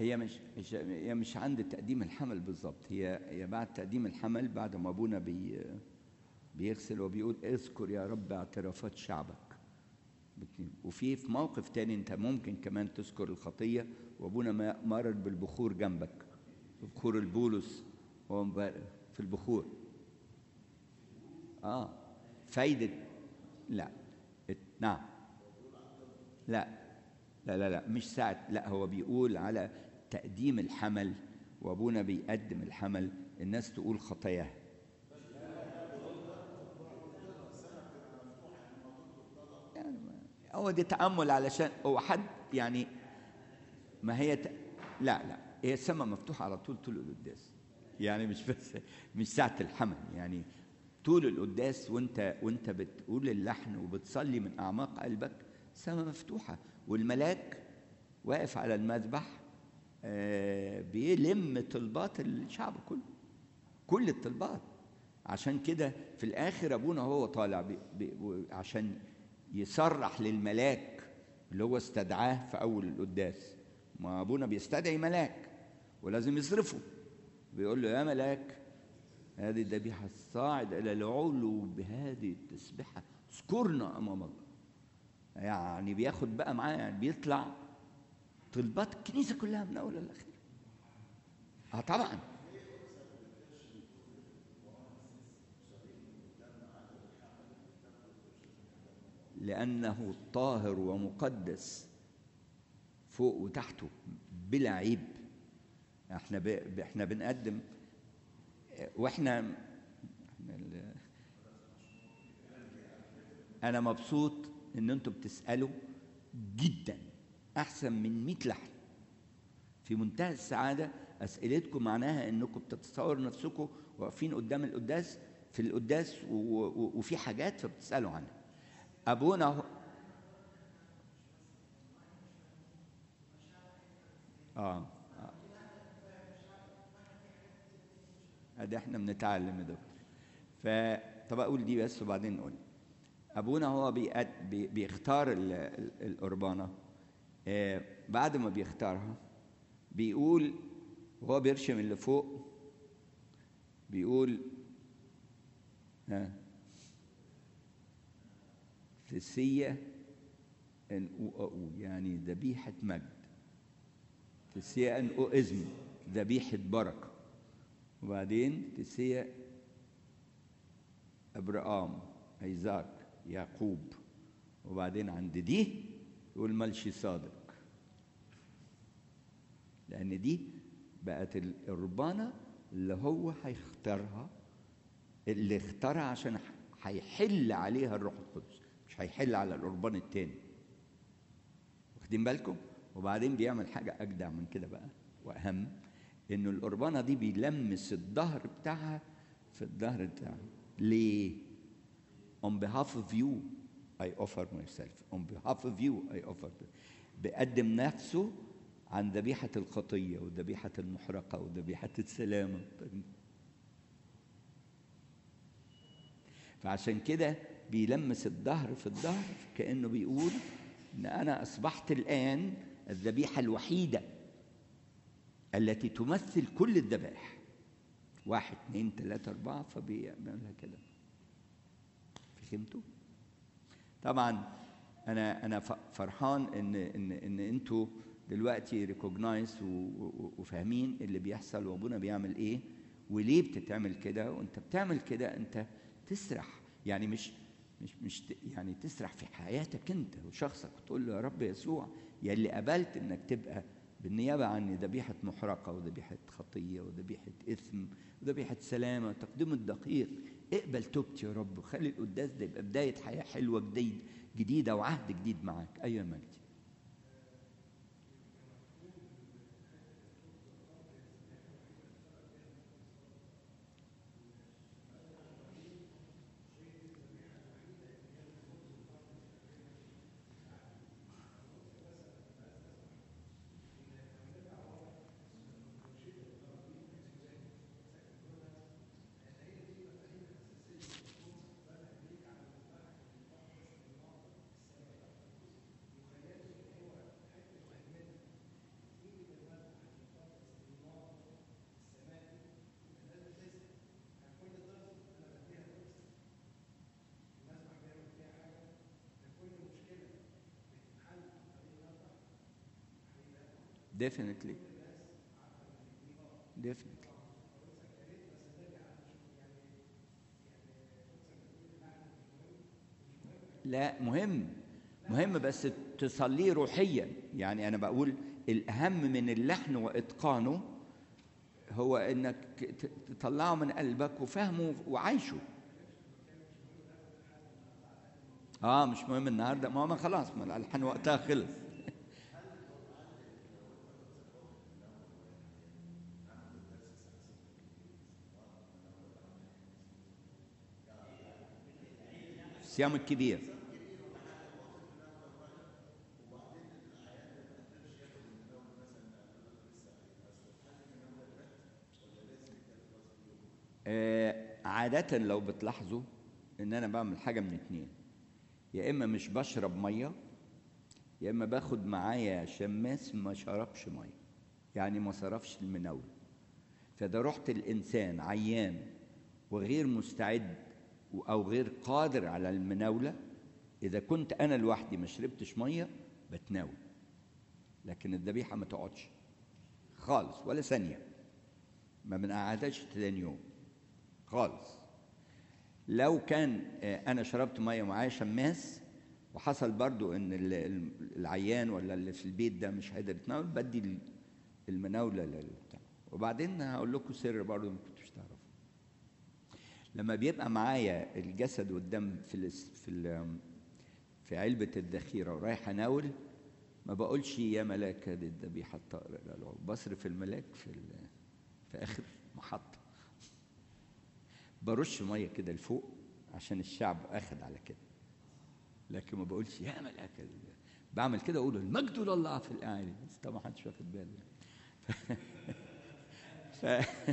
Speaker 2: هي مش مش هي مش عند تقديم الحمل بالظبط هي هي بعد تقديم الحمل بعد ما ابونا بي بيغسل وبيقول اذكر يا رب اعترافات شعبك باتنين. وفي في موقف تاني انت ممكن كمان تذكر الخطيه وابونا ما- مرر بالبخور جنبك بخور البولس هو مبارك في البخور اه فايده لا ات- نعم لا لا لا لا مش ساعة لا هو بيقول على تقديم الحمل وابونا بيقدم الحمل الناس تقول خطاياه يعني ما- هو ده تأمل علشان هو حد يعني ما هي ت... لا لا هي السماء مفتوحة على طول طول القداس يعني مش بس مش ساعة الحمل يعني طول القداس وانت وانت بتقول اللحن وبتصلي من أعماق قلبك السماء مفتوحة والملاك واقف على المذبح آه، بيلم طلبات الشعب كله كل الطلبات عشان كده في الآخر أبونا هو طالع بي بي عشان يصرح للملاك اللي هو استدعاه في أول القداس ما أبونا بيستدعي ملاك ولازم يصرفه بيقول له يا ملاك هذه الذبيحة الصاعدة إلى العلو بهذه التسبحة اذكرنا أمام الله يعني بياخد بقى معاه يعني بيطلع طلبات الكنيسة كلها من أولها لآخرها اه طبعا لأنه طاهر ومقدس فوق وتحته بلا عيب احنا ب... ب- احنا بنقدم واحنا احنا ال- انا مبسوط ان انتم بتسالوا جدا احسن من 100 لحن في منتهى السعاده اسئلتكم معناها انكم بتتصوروا نفسكم واقفين قدام القداس في القداس و... و... وفي حاجات فبتسالوا عنها ابونا هو- اه آه. ادي احنا بنتعلم يا دكتور ف طب اقول دي بس وبعدين نقول ابونا هو بيقد... بي... بيختار ال... ال... القربانه آه بعد ما بيختارها بيقول وهو بيرشم اللي فوق بيقول ها تسية ان او او يعني ذبيحة مجد تسية ان او اذن ذبيحة بركة وبعدين تسية ابراهام ايزاك يعقوب وبعدين عند دي يقول ملشي صادق لان دي بقت القربانه اللي هو هيختارها اللي اختارها عشان هيحل عليها الروح القدس مش هيحل على القربان التاني واخدين بالكم وبعدين بيعمل حاجه اجدع من كده بقى واهم انه القربانه دي بيلمس الظهر بتاعها في الظهر بتاعه ليه on behalf of you I offer myself on behalf of you I offer بيقدم نفسه عن ذبيحة الخطية وذبيحة المحرقة وذبيحة السلامة فعشان كده بيلمس الظهر في الظهر كأنه بيقول إن أنا أصبحت الآن الذبيحة الوحيدة التي تمثل كل الذبائح واحد اثنين ثلاثة أربعة فبيعملها كده فهمتوا؟ طبعا انا انا فرحان ان ان ان انتوا دلوقتي ريكوجنايز وفاهمين اللي بيحصل وابونا بيعمل ايه وليه بتتعمل كده وانت بتعمل كده انت تسرح يعني مش مش مش ت- يعني تسرح في حياتك انت وشخصك وتقول له يا رب يسوع يا اللي قبلت انك تبقى بالنيابه عني ذبيحه محرقه وذبيحه خطيه وذبيحه اثم وذبيحه سلامه وتقديم الدقيق اقبل توبتي يا رب وخلي القداس ده يبقى بدايه حياه حلوه جديد جديده وعهد جديد معاك ايوه يا مجدي definitely definitely لا مهم مهم بس تصليه روحيا يعني انا بقول الاهم من اللحن واتقانه هو انك ت- تطلعه من قلبك وفهمه وعايشه اه مش مهم النهارده ما هو ما خلاص ما الالحان وقتها خلص الصيام الكبير آه، عادة لو بتلاحظوا إن أنا بعمل حاجة من اتنين يا إما مش بشرب مية يا إما باخد معايا شماس ما شربش مية يعني ما صرفش المناول فده رحت الإنسان عيان وغير مستعد أو غير قادر على المناولة إذا كنت أنا لوحدي ما شربتش مية بتناول لكن الذبيحة ما تقعدش خالص ولا ثانية ما بنقعدهاش تاني يوم خالص لو كان آه، انا شربت ميه ومعايا شماس وحصل برضو ان ال- ال- العيان ولا اللي في البيت ده مش قادر يتناول بدي ال- المناوله للبتاع وبعدين هقول لكم سر برضو ما كنتوش تعرفوا لما بيبقى معايا الجسد والدم في ال في ال في علبه الذخيره ورايح اناول ما بقولش يا ملاك هذه الذبيحه الطائره الى العود بصرف الملاك في ال- في اخر محطه برش ميه كده لفوق عشان الشعب اخد على كده لكن ما بقولش يا ملاك ال- بعمل كده اقول المجد لله في الاعالي بس طبعا محدش واخد باله ف...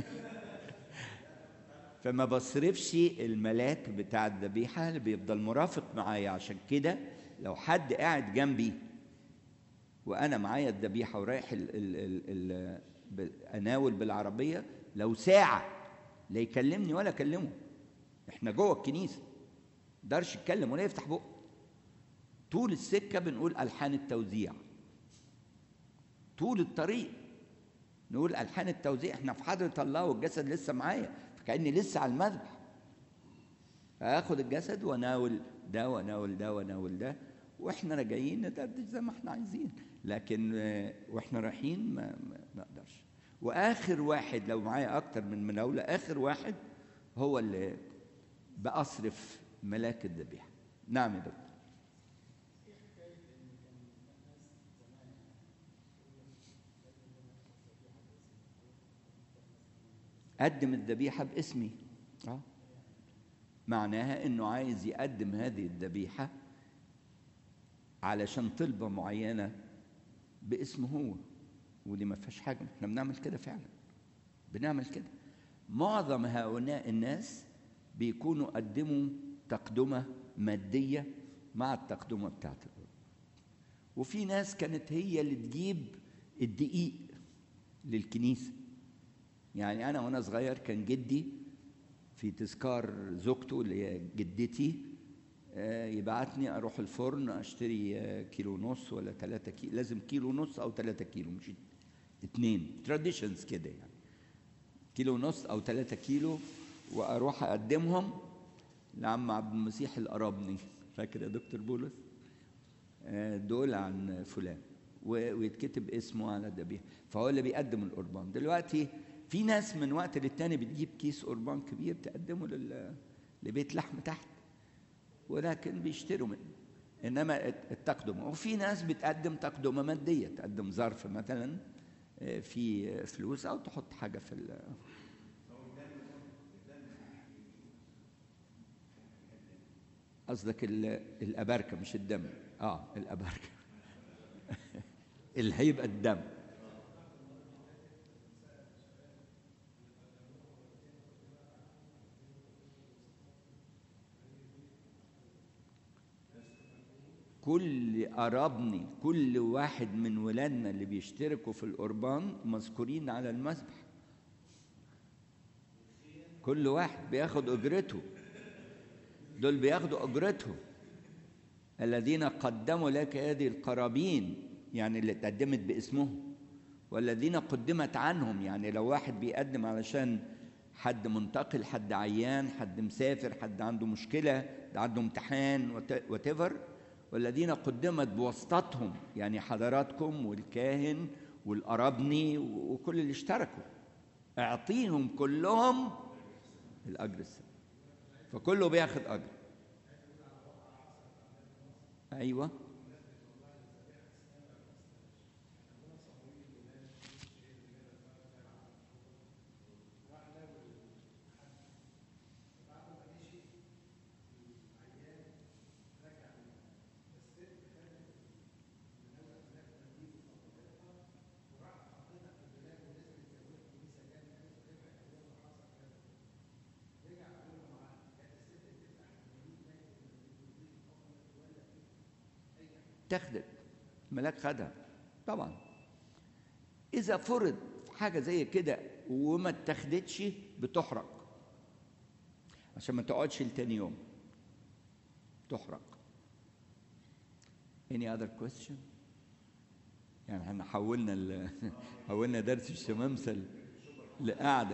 Speaker 2: فما بصرفش الملاك بتاع الذبيحه اللي بيفضل مرافق معايا عشان كده لو حد قاعد جنبي وانا معايا الذبيحه ورايح ال ال ال ال ب- اناول بالعربيه لو ساعه لا يكلمني ولا اكلمه احنا جوه الكنيسه مقدرش يتكلم ولا يفتح بقه طول السكه بنقول الحان التوزيع طول الطريق نقول الحان التوزيع احنا في حضره الله والجسد لسه معايا فكاني لسه على المذبح فاخد الجسد واناول ده واناول ده واناول ده واحنا راجعين ندردش زي ما احنا عايزين لكن آه، واحنا رايحين ما ما ما اقدرش واخر واحد لو معايا اكتر من مناوله اخر واحد هو اللي باصرف ملاك الذبيحه نعم يا دكتور قدم الذبيحه باسمي اه معناها انه عايز يقدم هذه الذبيحه علشان طلبه معينه باسمه هو ودي ما فيهاش حاجه احنا بنعمل كده فعلا بنعمل كده معظم هؤلاء الناس بيكونوا قدموا تقدمه ماديه مع التقدمه بتاعت الرب وفي ناس كانت هي اللي تجيب الدقيق للكنيسه يعني انا وانا صغير كان جدي في تذكار زوجته اللي هي جدتي آه، يبعتني اروح الفرن اشتري آه، كيلو ونص ولا ثلاثة كيلو لازم كيلو ونص او ثلاثة كيلو مش اتنين تراديشنز كده يعني كيلو ونص او ثلاثة كيلو واروح اقدمهم لعم عبد المسيح القرابني فاكر يا دكتور بولس آه، دول عن فلان و- ويتكتب اسمه على الذبيحه فهو اللي بيقدم القربان دلوقتي في ناس من وقت للتاني بتجيب كيس قربان كبير تقدمه لل... لبيت لحم تحت ولكن بيشتروا منه انما الت- التقدمه وفي ناس بتقدم تقدمه ماديه تقدم ظرف مثلا آه، في فلوس او تحط حاجه في ال... قصدك ال- الاباركه مش الدم اه الاباركه اللي هيبقى الدم كل قرابني كل واحد من ولادنا اللي بيشتركوا في القربان مذكورين على المذبح كل واحد بياخد اجرته دول بياخدوا اجرتهم الذين قدموا لك هذه القرابين يعني اللي اتقدمت باسمهم والذين قدمت عنهم يعني لو واحد بيقدم علشان حد منتقل حد عيان حد مسافر حد عنده مشكلة عنده امتحان وتفر والذين قدمت بواسطتهم يعني حضراتكم والكاهن والقرابني وكل اللي اشتركوا اعطيهم كلهم الاجر السنة فكله بياخد اجر ايوه تاخدت الملاك خدها طبعا اذا فرض حاجه زي كده وما اتاخدتش بتحرق عشان ما تقعدش لتاني يوم تحرق any other question يعني احنا حولنا ال... حولنا درس الشمامسه لقعده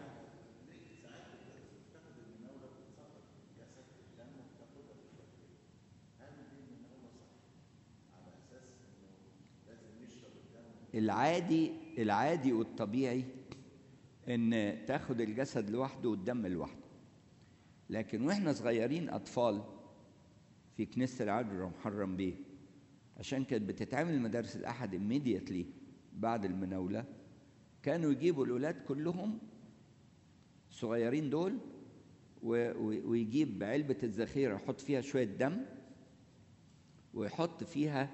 Speaker 2: العادي العادي والطبيعي ان تاخد الجسد لوحده والدم لوحده لكن واحنا صغيرين اطفال في كنيسه العذراء محرم بيه عشان كانت بتتعمل مدارس الاحد immediately بعد المناوله كانوا يجيبوا الاولاد كلهم صغيرين دول ويجيب علبه الذخيره يحط فيها شويه دم ويحط فيها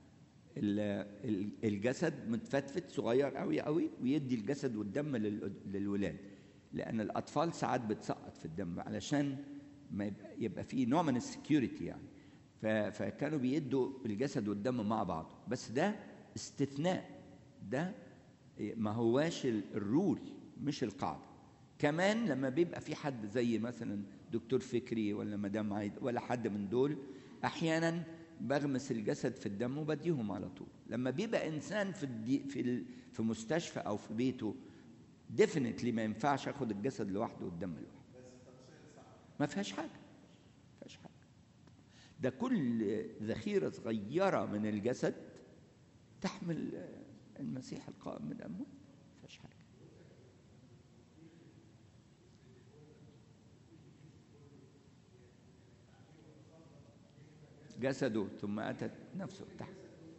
Speaker 2: الجسد متفتفت صغير قوي قوي ويدي الجسد والدم للولاد لان الاطفال ساعات بتسقط في الدم علشان ما يبقى, يبقى فيه نوع من السكيورتي يعني فكانوا بيدوا الجسد والدم مع بعض بس ده استثناء ده ما هواش الرول مش القاعده كمان لما بيبقى في حد زي مثلا دكتور فكري ولا مدام عايد ولا حد من دول احيانا بغمس الجسد في الدم وبديهم على طول لما بيبقى انسان في الدي في في مستشفى او في بيته ديفينتلي ما ينفعش اخد الجسد لوحده والدم لوحده ما فيهاش حاجه ما فيهاش حاجه ده كل ذخيره صغيره من الجسد تحمل المسيح القائم من الاموات ما فيهاش حاجه جسده ثم أتت نفسه تحت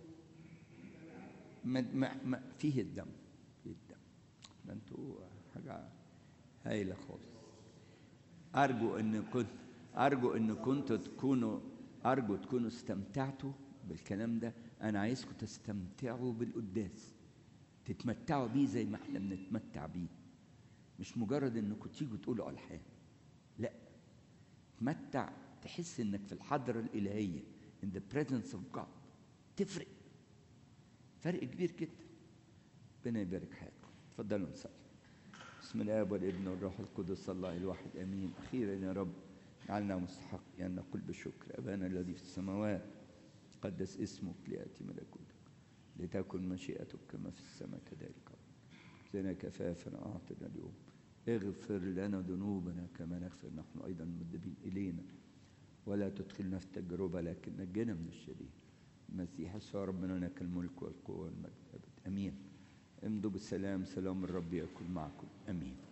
Speaker 2: ما ما ما فيه الدم فيه الدم ده انتوا حاجة هايلة خالص أرجو إن كنت أرجو إن كنتوا تكونوا أرجو تكونوا استمتعتوا بالكلام ده أنا عايزكم تستمتعوا بالقداس تتمتعوا بيه زي ما احنا بنتمتع بيه مش مجرد انكم تيجوا تقولوا ألحان لا تمتع تحس انك في الحضره الالهيه in the presence of God تفرق فرق كبير جدا ربنا يبارك حياتكم اتفضلوا نصلي بسم الله والابن والروح القدس الله الواحد امين اخيرا يا رب جعلنا مستحق ان نقول بشكر ابانا الذي في السماوات قدس اسمك لياتي ملكوتك لتكن مشيئتك كما في السماء كذلك لنا كفافا اعطنا اليوم اغفر لنا ذنوبنا كما نغفر نحن ايضا المذنبين الينا ولا تدخلنا في تجربة لكن نجنا من الشرير المسيح يسوع ربنا لك الملك والقوة والمجد أمين امضوا بالسلام سلام الرب يكون معكم أمين